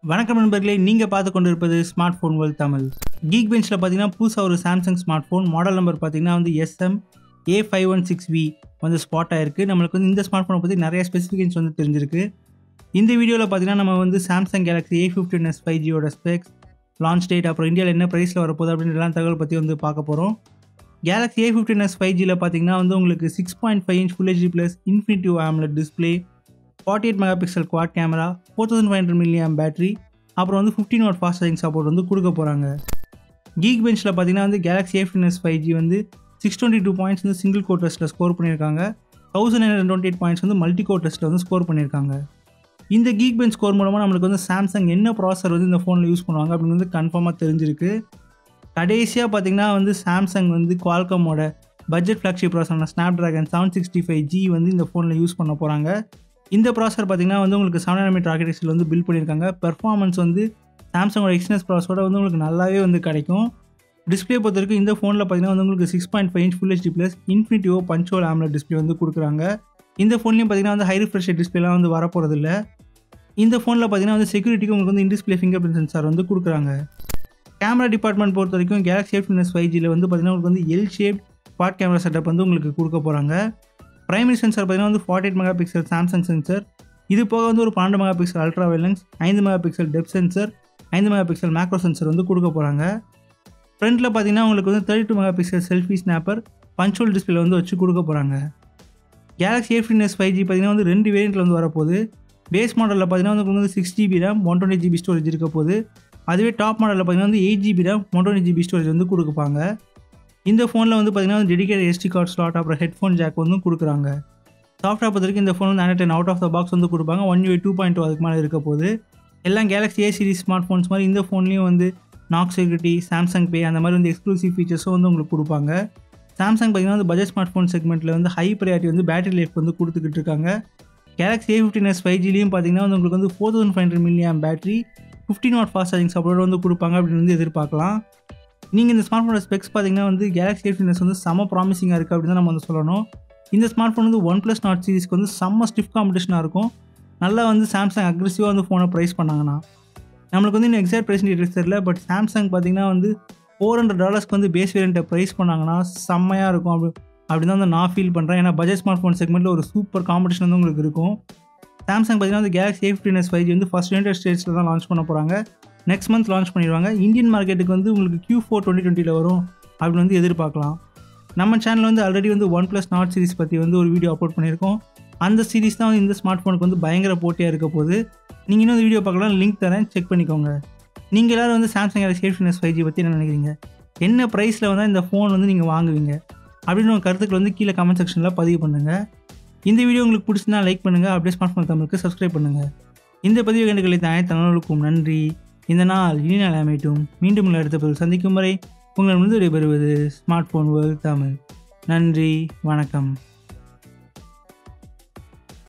வணக்கம் நண்பர்களே நீங்கள் பார்த்து கொண்டிருப்பது smartphone world Tamil geek பெஞ்சில் பார்த்தீங்கன்னா புதுசாக ஒரு Samsung smartphone model number பார்த்தீங்கன்னா வந்து SM A five one six V வந்து ஸ்பாட் ஆயிருக்கு நம்மளுக்கு வந்து இந்த ஸ்மார்ட் ஃபோனை பற்றி நிறைய ஸ்பெசிஃபிகேஷன்ஸ் வந்து தெரிஞ்சிருக்கு இந்த வீடியோவில் பார்த்தீங்கன்னா நம்ம வந்து Samsung Galaxy A fifteen S five ஜியோட ஸ்பெக்ஸ் லான்ச் டேட் அப்புறம் இந்தியாவில் என்ன ப்ரைஸில் வரப்போகுது அப்படின்னு எல்லா தகவல் பற்றி வந்து பார்க்க போகிறோம் Galaxy A fifteen S five ஜியில் பார்த்தீங்கன்னா வந்து உங்களுக்கு six point five inch full HD plus infinitive AMOLED display forty eight mega pixel quad camera four thousand five hundred milliamp battery அப்புறம் வந்து fifteen watt fast charging support வந்து கொடுக்க போகிறாங்க geek பெஞ்சில் பார்த்தீங்கன்னா வந்து Galaxy A fitness five G வந்து six twenty two points வந்து சிங்கிள் கோர் டெஸ்ட்டில் ஸ்கோர் பண்ணியிருக்காங்க thousand nine twenty eight points வந்து மல்டி கோர் டெஸ்ட்டில் வந்து ஸ்கோர் பண்ணியிருக்காங்க இந்த கீக் பெஞ்ச் ஸ்கோர் மூலமாக நம்மளுக்கு வந்து சாம்சங் என்ன ப்ராசர் வந்து இந்த ஃபோனில் யூஸ் பண்ணுவாங்க அப்படின்னு வந்து கன்ஃபார்மாக தெரிஞ்சிருக்கு கடைசியாக பார்த்தீங்கன்னா வந்து சாம்சங் வந்து குவால்கமோட பட்ஜெட் ஃப்ளாக்ஷிப் ப்ராசரான Snapdragon seven sixty five G வந்து இந்த ஃபோனில் யூஸ் பண்ண போகிறாங்க இந்த ப்ராசர் பார்த்தீங்கன்னா வந்து உங்களுக்கு செவன் எலமெண்ட் ஆர்கிடெக்சரில் வந்து பில்ட் பண்ணியிருக்காங்க பெர்ஃபார்மன்ஸ் வந்து சாம்சங்கோட எக்ஸ்னஸ் ப்ராசரோட வந்து உங்களுக்கு நல்லாவே வந்து கிடைக்கும் டிஸ்பிளே பொறுத்த வரைக்கும் இந்த ஃபோனில் பார்த்தீங்கன்னா வந்து உங்களுக்கு six point five inch full HD plus infinity O punch hole AMOLED display வந்து கொடுக்குறாங்க இந்த ஃபோன்லேயும் பார்த்தீங்கன்னா வந்து ஹை ரிஃப்ரெஷ் டிஸ்பிளேலாம் வந்து வரப்போகிறதில்ல இந்த ஃபோனில் பார்த்தீங்கன்னா வந்து செக்யூரிட்டிக்கு உங்களுக்கு வந்து இன்டிஸ்பிளே ஃபிங்கர் பிரிண்ட் சென்சார் வந்து கொடுக்குறாங்க கேமரா டிபார்ட்மெண்ட் பொறுத்த வரைக்கும் கேலக்ஸி எஃப் எஸ் ஃபைவ் ஜியில் வந்து பார்த்தீங்கன்னா உங்களுக்கு வந்து L shape spot camera setup வந்து உங்களுக்கு கொடுக்க போகிறாங்க பிரைமரி சென்சார் பார்த்தீங்கன்னா வந்து forty eight mega pixel Samsung sensor இது போக வந்து ஒரு பன்னெண்டு மெகா பிக்சல் அல்ட்ரா வைலன்ஸ் ஐந்து மெகா பிக்சல் டெப் சென்சர் ஐந்து மெகா பிக்சல் மேக்ரோ சென்சர் வந்து கொடுக்க போகிறாங்க ஃப்ரண்ட்டில் பார்த்தீங்கன்னா உங்களுக்கு வந்து thirty two mega pixel selfie snapper punch hole display வந்து வச்சு கொடுக்க போகிறாங்க Galaxy A fitness five G பார்த்தீங்கன்னா வந்து ரெண்டு வேரியண்ட்டில் வந்து வரப்போகுது பேஸ் மாடலில் பார்த்தீங்கன்னா வந்து உங்களுக்கு வந்து six GB RAM one twenty GB storage இருக்க போகுது அதுவே டாப் மாடலில் பார்த்தீங்கன்னா வந்து eight GB RAM one twenty GB storage வந்து கொடுப்பாங்க இந்த ஃபோனில் வந்து பார்த்தீங்கன்னா வந்து டெடிகேட் எஸ்டி கார்டு ஸ்லாட் அப்புறம் ஹெட்ஃபோன் ஜாக் வந்து கொடுக்குறாங்க சாஃப்ட்வேர் பொறுத்த வரைக்கும் இந்த ஃபோன் வந்து Android out of the box வந்து கொடுப்பாங்க one U two point two அதுக்கு மேலே இருக்க போகுது எல்லாம் Galaxy A series smartphones மாதிரி இந்த ஃபோன்லேயும் வந்து நாக் செக்யூரிட்டி சாம்சங் பே அந்த மாதிரி வந்து எக்ஸ்க்ளூசிவ் ஃபீச்சர்ஸும் வந்து உங்களுக்கு கொடுப்பாங்க சாம்சங் பார்த்தீங்கன்னா வந்து பட்ஜெட் ஸ்மார்ட் ஃபோன் செக்மெண்ட்டில் வந்து ஹை ப்ரையாரிட்டி வந்து பேட்டரி லைஃப் வந்து கொடுத்துக்கிட்டு இருக்காங்க Galaxy A fifteen S five ஜிலையும் பார்த்தீங்கன்னா வந்து உங்களுக்கு வந்து four thousand five hundred milliamp battery fifteen watt fast charging support வந்து கொடுப்பாங்க அப்படின்னு வந்து எதிர்பார்க்கலாம் நீங்கள் இந்த ஸ்மார்ட் ஃபோனோட ஸ்பெக்ஸ் பார்த்தீங்கன்னா வந்து கேலக்ஸி ஏ ஃபிட்னஸ் வந்து செம்ம ப்ராமிசிங்காக இருக்குது அப்படின்னு தான் நம்ம வந்து சொல்லணும் இந்த ஸ்மார்ட் ஃபோன் வந்து ஒன் ப்ளஸ் நாட் சீரிஸ்க்கு வந்து செம்ம ஸ்டிஃப் காம்படிஷனாக இருக்கும் நல்லா வந்து சாம்சங் அக்ரெசிவாக வந்து ஃபோனை ப்ரைஸ் பண்ணாங்கன்னா நம்மளுக்கு வந்து இன்னும் எக்ஸாக்ட் ப்ரைஸ் டீட்டெயில்ஸ் தெரியல பட் சாம்சங் பார்த்தீங்கன்னா வந்து ஃபோர் ஹண்ட்ரட் டாலர்ஸ்க்கு வந்து பேஸ் வேரியண்ட்டை ப்ரைஸ் பண்ணாங்கன்னா செம்மையாக இருக்கும் அப்படி அப்படி தான் வந்து நான் ஃபீல் பண்ணுறேன் ஏன்னா பட்ஜெட் ஸ்மார்ட் ஃபோன் செக்மெண்ட்டில் ஒரு சூப்பர் காம்படிஷன் வந்து உங்களுக்கு இருக்கும் சாம்சங் பார்த்தீங்கன்னா வந்து Galaxy A fifteen S five G வந்து ஃபஸ்ட் யுனைடெட் ஸ்டேட்ஸில் தான் லான்ச் பண்ண போகிறாங்க நெக்ஸ்ட் மந்த் லான்ச் பண்ணிடுவாங்க இந்தியன் மார்க்கெட்டுக்கு வந்து உங்களுக்கு Q4 ஃபோர் டுவெண்ட்டி டுவெண்ட்டியில் வரும் அப்படின்னு வந்து எதிர்பார்க்கலாம் நம்ம சேனல் வந்து ஆல்ரெடி வந்து ஒன் ப்ளஸ் நாட் சீரிஸ் பற்றி வந்து ஒரு வீடியோ அப்லோட் பண்ணியிருக்கோம் அந்த சீரிஸ் தான் வந்து இந்த ஸ்மார்ட் ஃபோனுக்கு வந்து பயங்கர போட்டியாக இருக்க போகுது நீங்கள் இன்னும் வீடியோ பார்க்கலாம் லிங்க் தரேன் செக் பண்ணிக்கோங்க நீங்கள் எல்லோரும் வந்து Samsung Galaxy A fitness five G பற்றி என்ன நினைக்கிறீங்க என்ன ப்ரைஸில் வந்தால் இந்த ஃபோன் வந்து நீங்கள் வாங்குவீங்க அப்படின்னு உங்கள் கருத்துக்கள் வந்து கீழே கமெண்ட் செக்ஷனில் பதிவு பண்ணுங்கள் இந்த வீடியோ உங்களுக்கு பிடிச்சிருந்தா லைக் பண்ணுங்கள் அப்படியே ஸ்மார்ட் ஃபோன் தமிழுக்கு சப்ஸ்கிரைப் பண்ணுங்கள் இந்த பதிவு கண்டுகளை அனைத்து தகவலுக்கும் நன்றி இந்த நாள் இனி நாள் அமையட்டும் மீண்டும் உங்களை அடுத்த பதில் சந்திக்கும் வரை உங்களிடமிருந்து விடைபெறுவது ஸ்மார்ட் ஃபோன் வேர்ல்ட் தமிழ் நன்றி வணக்கம்